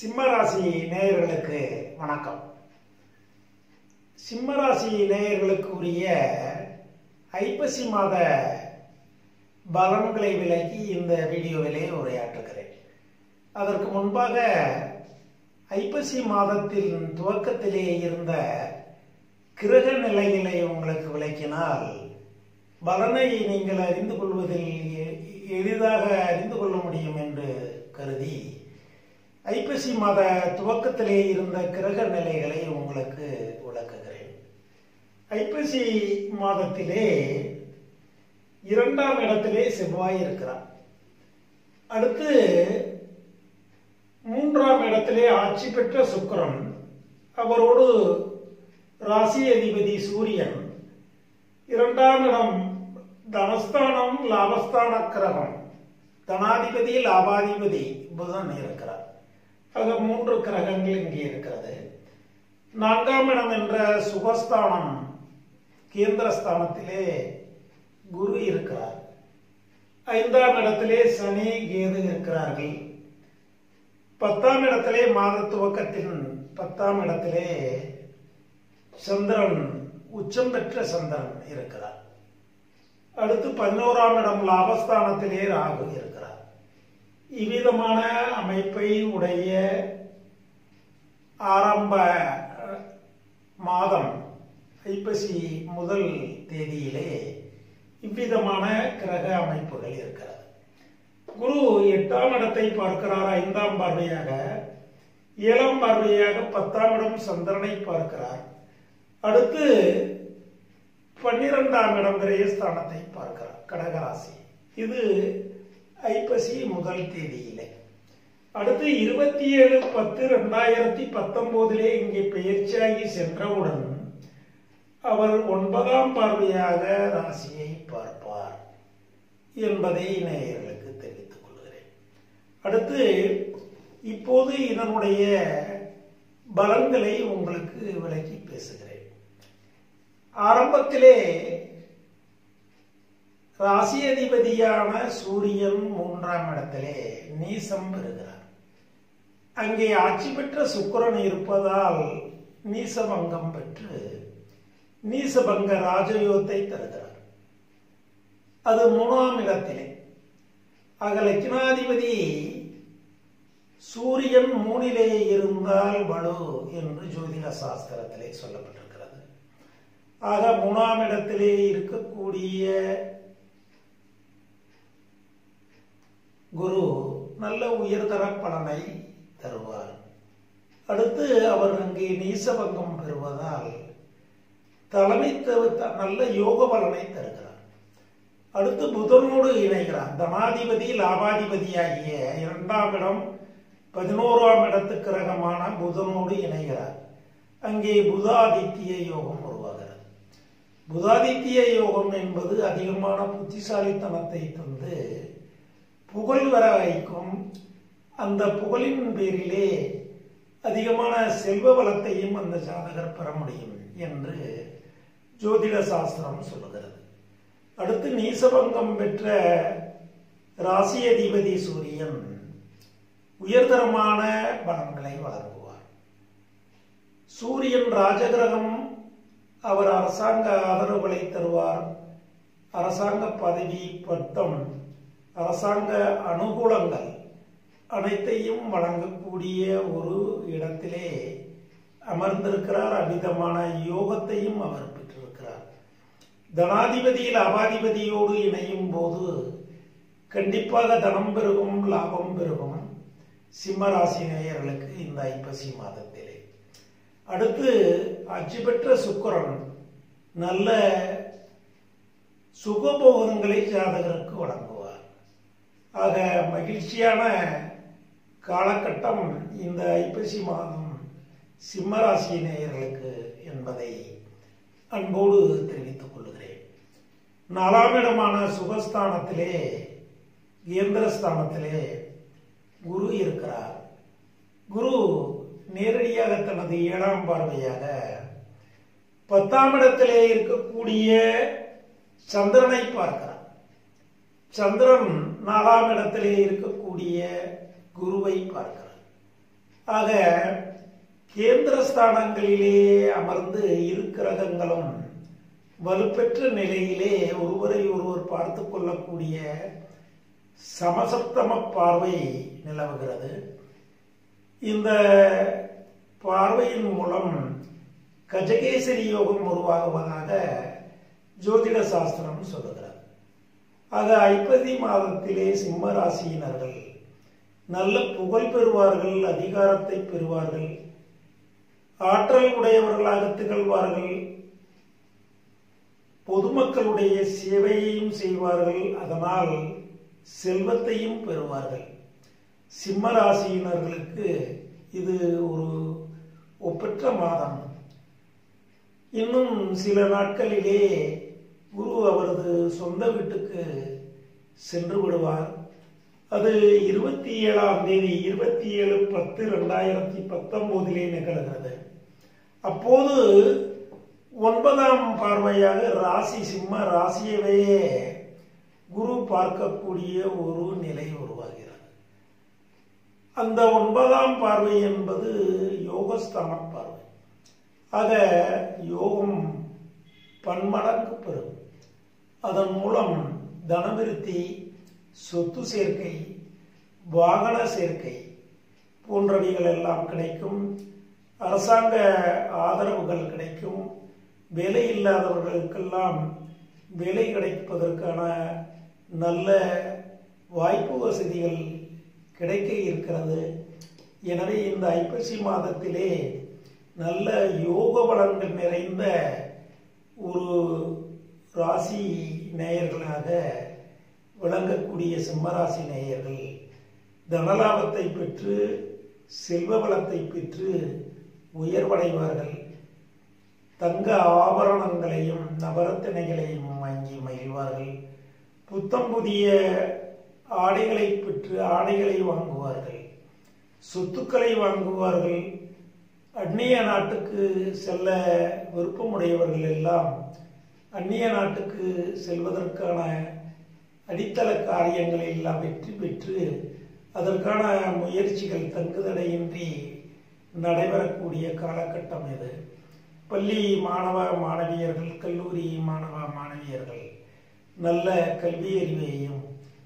சிம்மராசி நேயர்களுக்கு வணக்கம் சிம்மராசி நேயர்களுக்கு உரிய ஐப்பசி மாத பலன்களை விளக்கி இந்த வீடியோவிலே உரையாற்றுகிறேன் அதற்கு முன்பாக ஐப்பசி மாதத்தின் துவக்கத்திலே இருந்த கிரக நிலைகளை உங்களுக்கு விளக்கினால் பலனை நீங்கள் அறிந்து கொள்வதில் எ- எளிதாக அறிந்து கொள்ள முடியும் என்று கருதி ஐப்பசி மாத துவக்கத்திலே இருந்த கிரக நிலைகளை உங்களுக்கு விளக்குகிறேன் ஐப்பசி மாதத்திலே இரண்டாம் இடத்திலே செவ்வாய் இருக்கிறார் அடுத்து மூன்றாம் இடத்திலே ஆட்சி பெற்ற சுக்கிரன் அவரோடு ராசி அதிபதி சூரியன் இரண்டாம் இடம் தனஸ்தானம் லாபஸ்தான கிரகம் தனாதிபதி லாபாதிபதி புதன் இருக்கிறார் ஆக மூன்று கிரகங்கள் இங்கே இருக்கிறது நான்காம் இடம் என்ற சுகஸ்தானம் கேந்திரஸ்தானத்திலே குரு இருக்கிறார் ஐந்தாம் இடத்திலே சனி கேது இருக்கிறார்கள் பத்தாம் இடத்திலே மாத துவக்கத்தின் பத்தாம் இடத்திலே சந்திரன் உச்சம் பெற்ற சந்திரன் இருக்கிறார் அடுத்து பதினோராம் இடம் லாபஸ்தானத்திலே ராகு இருக்கிறார் இவ்விதமான அமைப்பை உடைய ஆரம்ப அஹ், மாதம் ஐப்பசி முதல் தேதியிலே இவ்விதமான கிரக அமைப்புகள் இருக்கிறது குரு எட்டாம் இடத்தை பார்க்கிறார் ஐந்தாம் பார்வையாக ஏழாம் பார்வையாக பத்தாம் இடம் சந்திரனை பார்க்கிறார் அடுத்து பன்னிரெண்டாம் இடம் கிரகஸ்தானத்தை பார்க்கிறார் கடகராசி இது ஐப்பசி முதல் தேதியிலே அடுத்து இருபத்தி ஏழு பத்து ரெண்டாயிரத்தி பத்தொன்பதிலே இங்கே பெயர்ச்சியாகி சென்றவுடன் அவர் ஒன்பதாம் பார்வையாக ராசியை பார்ப்பார் என்பதை நேயர்களுக்கு தெரிவித்துக் கொள்கிறேன் அடுத்து இப்போது இதனுடைய பலன்களை உங்களுக்கு விளக்கி பேசுகிறேன் ஆரம்பத்திலே ராசி அதிபதியான சூரியன் மூன்றாம் இடத்திலே நீசம் பெறுகிறார் அங்கே ஆட்சி பெற்ற சுக்கிரன் இருப்பதால் நீசபங்கம் பெற்று நீசபங்க ராஜயோகத்தை தருகிறார் அது மூணாம் இடத்திலே ஆக லக்னாதிபதி சூரியன் மூணிலே இருந்தால் வலு என்று ஜோதிட சாஸ்திரத்திலே சொல்லப்பட்டிருக்கிறது ஆக மூணாம் இடத்திலே இருக்கக்கூடிய குரு நல்ல உயர்தர பலனை தருவார் அடுத்து அவர் அங்கே நீசபங்கம் பெறுவதால் தலைமைத்துவ நல்ல யோக பலனை தருகிறார் அடுத்து புதனோடு இணைகிறார் தனாதிபதி லாபாதிபதியாகிய இரண்டாம் இடம் பதினோராம் இடத்து கிரகமான புதனோடு இணைகிறார் அங்கே புதாதித்ய யோகம் உருவாகிறது புதாதித்ய யோகம் என்பது அதிகமான புத்திசாலித்தனத்தை தந்து புகழ் வர வைக்கும் அந்த புகழின் பேரிலே அதிகமான செல்வ வளத்தையும் அந்த ஜாதகர் பெற முடியும் என்று ஜோதிட சாஸ்திரம் சொல்லுகிறது அடுத்து நீசபங்கம் பெற்ற ராசி அதிபதி சூரியன் உயர்தரமான பலன்களை வழங்குவார் சூரியன் ராஜகிரகம் அவர் அரசாங்க ஆதரவுகளை தருவார் அரசாங்க பதவி பட்டம் அரசாங்க அனுகூலங்கள் அனைத்தையும் வழங்கக்கூடிய ஒரு இடத்திலே அமர்ந்திருக்கிறார் அமிதமான யோகத்தையும் அவர் பெற்றிருக்கிறார் தனாதிபதியில் அபாதிபதியோடு இணையும் போது கண்டிப்பாக தனம் பெருகும் லாபம் பெருகும் சிம்மராசி நேயர்களுக்கு இந்த ஐப்பசி மாதத்திலே அடுத்து அச்சு பெற்ற சுக்கிரன் நல்ல சுகபோகங்களை ஜாதகருக்கு வழங்குவார் ஆக மகிழ்ச்சியான காலகட்டம் இந்த ஐப்பசி மாதம் சிம்மராசி நேயர்களுக்கு என்பதை அன்போடு தெரிவித்துக் கொள்கிறேன் நாலாம் இடமான சுகஸ்தானத்திலே கேந்திரஸ்தானத்திலே குரு இருக்கிறார் குரு நேரடியாக தனது ஏழாம் பார்வையாக பத்தாம் இடத்திலே இருக்கக்கூடிய சந்திரனை பார்க்கிறார் சந்திரன் நாலாம் இடத்திலே இருக்கக்கூடிய குருவை பார்க்கிறார் ஆக கேந்திர ஸ்தானங்களிலே அமர்ந்து இரு கிரகங்களும் வலுப்பெற்ற நிலையிலே ஒருவரை ஒருவர் பார்த்து கொள்ளக்கூடிய சமசப்தம பார்வை நிலவுகிறது இந்த பார்வையின் மூலம் கஜகேசரி யோகம் உருவாகுவதாக ஜோதிட சாஸ்திரம் சொல்லுகிறது ஆக ஐப்பதி மாதத்திலே சிம்ம ராசியினர்கள் நல்ல புகழ் பெறுவார்கள் அதிகாரத்தை பெறுவார்கள் ஆற்றல் உடையவர்களாக திகழ்வார்கள் பொதுமக்களுடைய சேவையையும் செய்வார்கள் அதனால் செல்வத்தையும் பெறுவார்கள் சிம்ம ராசியினர்களுக்கு இது ஒரு ஒப்பற்ற மாதம் இன்னும் சில நாட்களிலே குரு அவரது சொந்த வீட்டுக்கு சென்று விடுவார் அது இருபத்தி ஏழாம் தேதி இருபத்தி ஏழு பத்து ரெண்டாயிரத்தி பத்தொன்பதிலே நிகழ்கிறது அப்போது ஒன்பதாம் பார்வையாக ராசி சிம்ம ராசியவே குரு பார்க்கக்கூடிய ஒரு நிலை உருவாகிறது அந்த ஒன்பதாம் பார்வை என்பது யோகஸ்தான பார்வை ஆக யோகம் பன்மடங்கு பெறும் அதன் மூலம் தனவிருத்தி சொத்து சேர்க்கை வாகன சேர்க்கை போன்றவைகள் எல்லாம் கிடைக்கும் அரசாங்க ஆதரவுகள் கிடைக்கும் வேலை இல்லாதவர்களுக்கெல்லாம் வேலை கிடைப்பதற்கான நல்ல வாய்ப்பு வசதிகள் கிடைக்க இருக்கிறது எனவே இந்த ஐப்பசி மாதத்திலே நல்ல யோக பலன்கள் நிறைந்த ஒரு ராசி நேயர்களாக விளங்கக்கூடிய சிம்மராசி நேயர்கள் தனலாபத்தை பெற்று செல்வ வளத்தை பெற்று உயர்வடைவார்கள் தங்க ஆபரணங்களையும் நவரத்தினைகளையும் வாங்கி மகிழ்வார்கள் புத்தம் புதிய ஆடைகளை பெற்று ஆடைகளை வாங்குவார்கள் சொத்துக்களை வாங்குவார்கள் அந்நிய நாட்டுக்கு செல்ல விருப்பமுடையவர்கள் எல்லாம் அந்நிய நாட்டுக்கு செல்வதற்கான அடித்தள காரியங்களை எல்லாம் வெற்றி பெற்று அதற்கான முயற்சிகள் தங்குதடையின்றி நடைபெறக்கூடிய காலகட்டம் இது பள்ளி மாணவ மாணவியர்கள் கல்லூரி மாணவ மாணவியர்கள் நல்ல கல்வி அறிவையும்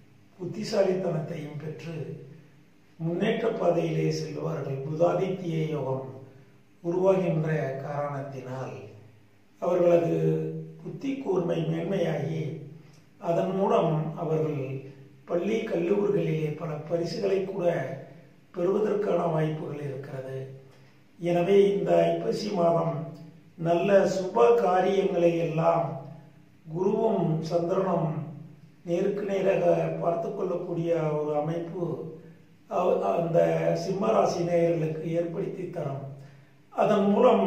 புத்திசாலித்தனத்தையும் பெற்று முன்னேற்ற பாதையிலே செல்வார்கள் புதாதித்ய யோகம் உருவாகின்ற காரணத்தினால் அவர்களது புத்தி கூர்மை மேன்மையாகி அதன் மூலம் அவர்கள் பள்ளி கல்லூரிகளிலே பல பரிசுகளை கூட பெறுவதற்கான வாய்ப்புகள் இருக்கிறது எனவே இந்த ஐப்பசி மாதம் நல்ல சுப காரியங்களை எல்லாம் குருவும் சந்திரனும் நேருக்கு நேராக பார்த்து கொள்ளக்கூடிய ஒரு அமைப்பு அவ- அந்த சிம்மராசி நேயர்களுக்கு ஏற்படுத்தி தரும் அதன் மூலம்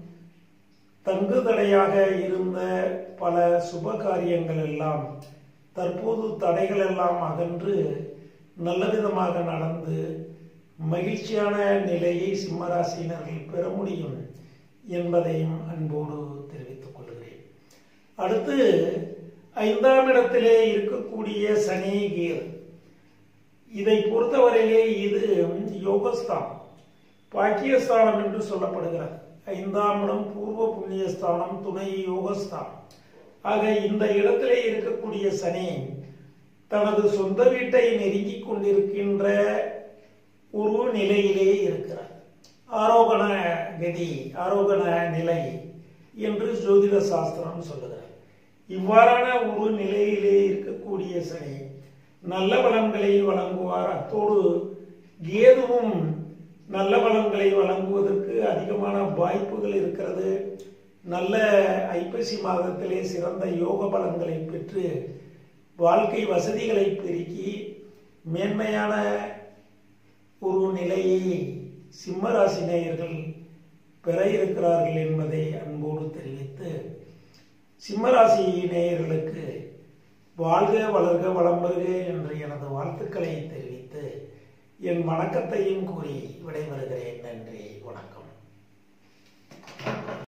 தங்குதடையாக இருந்த பல சுப காரியங்கள் எல்லாம் தற்போது தடைகள் எல்லாம் அகன்று நல்ல விதமாக நடந்து மகிழ்ச்சியான நிலையை சிம்மராசியினர்கள் பெற முடியும் என்பதையும் அன்போடு தெரிவித்துக் கொள்கிறேன் அடுத்து ஐந்தாம் இடத்திலே இருக்கக்கூடிய சனி கீர் இதை பொறுத்தவரையிலே இது யோகஸ்தானம் பாக்கியஸ்தானம் என்று சொல்லப்படுகிறது ஐந்தாம் இடம் பூர்வ புண்ணியஸ்தானம் துணை யோகஸ்தானம் ஆக இந்த இடத்திலே இருக்கக்கூடிய சனி தனது சொந்த வீட்டை நெருங்கிக் கொண்டிருக்கின்ற ஒரு நிலையிலே இருக்கிறார் ஆரோகண கதி ஆரோகண நிலை என்று ஜோதிட சாஸ்திரம் சொல்லுகிறார் இவ்வாறான ஒரு நிலையிலே இருக்கக்கூடிய சனி நல்ல பலன்களை வழங்குவார் அத்தோடு கேதுவும் நல்ல பலன்களை வழங்குவதற்கு அதிகமான வாய்ப்புகள் இருக்கிறது நல்ல ஐப்பசி மாதத்திலே சிறந்த யோக பலன்களை பெற்று வாழ்க்கை வசதிகளை பெருக்கி மேன்மையான ஒரு நிலையை சிம்மராசி நேயர்கள் பெற இருக்கிறார்கள் என்பதை அன்போடு தெரிவித்து சிம்மராசி நேயர்களுக்கு வாழ்க வளர்க வளம் பெறுக என்று எனது வாழ்த்துக்களை தெரிவித்து என் வணக்கத்தையும் கூறி விடைபெறுகிறேன் நன்றி வணக்கம்